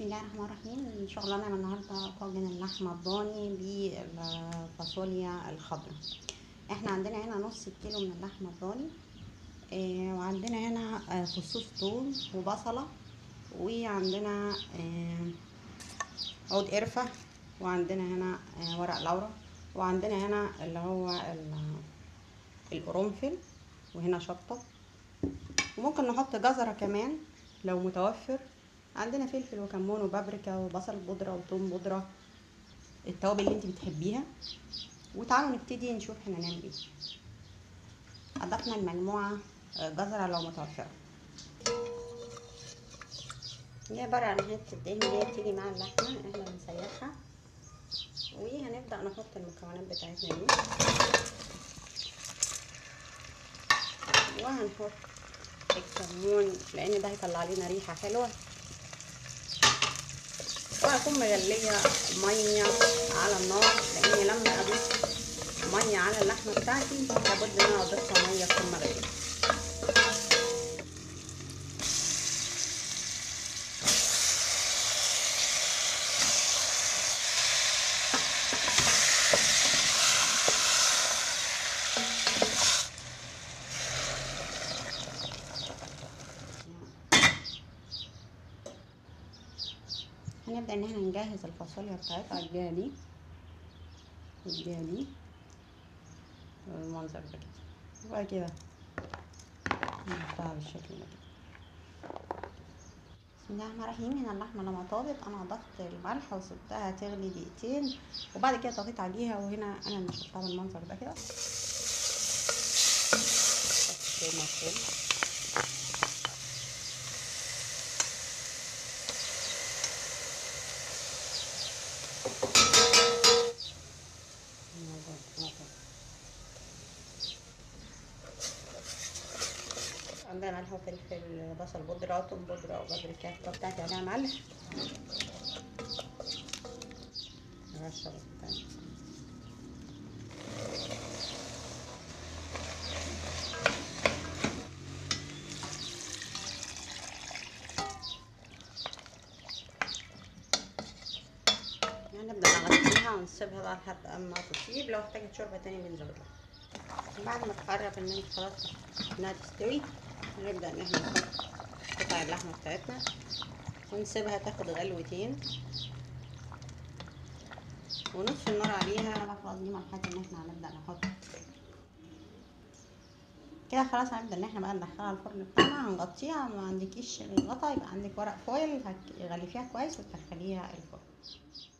الله الرحمن الرحيم ان شاء الله نعمل النهارده طاجن اللحمه الضاني بالفاصوليا الخضراء احنا عندنا هنا نص كيلو من اللحمه الضاني آه وعندنا هنا آه فصوص ثوم وبصله وعندنا آه عود قرفه وعندنا هنا آه ورق لورا وعندنا هنا اللي هو القرنفل وهنا شطه وممكن نحط جزره كمان لو متوفر عندنا فلفل وكمون وبابريكا وبصل بودرة وثوم بودرة التوابل اللي انت بتحبيها وتعالوا نبتدي نشوف احنا نعمل ايه اضفنا المجموعة جزرة لو متوفرة دي عبارة عن حتة دهن اللي هي بتيجي مع اللحمة احنا بنسيحها وهنبدأ نحط المكونات بتاعتنا دي وهنحط الكمون لان ده هيطلع لنا ريحه حلوه وهكون مغليه ميه على النار لان لما اضيف ميه على اللحمه بتاعتي لابد ان انا اضيفها ميه تكون مغليه هنبدأ ان احنا نجهز الفاصوليا بتاعتها الجهة دي والجهة دي بالمنظر ده كده وبعد كده نحطها بالشكل ده كده بسم الله الرحمن الرحيم هنا اللحمة لما طابت انا اضفت الملح وسبتها تغلي دقيقتين وبعد كده طفيت عليها وهنا انا نشرتها بالمنظر ده كده مفروض عندنا ملح وفلفل بصل بودرة توم بودرة وبابريكا بتاعتي عليها ملح رشة بتاعتي هنبدأ نغطيها ونسيبها بقى لحد اما تطيب لو احتاجت شوربة تاني بنزودها بعد ما تقرب ان انت خلاص انها تستوي هنبدأ ان احنا نحط قطع اللحمة بتاعتنا ونسيبها تاخد غلوتين ونطفي النار عليها خلاص دي مرحلة ان احنا هنبدأ نحط كده خلاص هنبدأ ان احنا بقى ندخلها الفرن بتاعنا هنغطيها ما عندكيش غطا يبقى عندك ورق فويل هتغلفيها كويس وتدخليها الفرن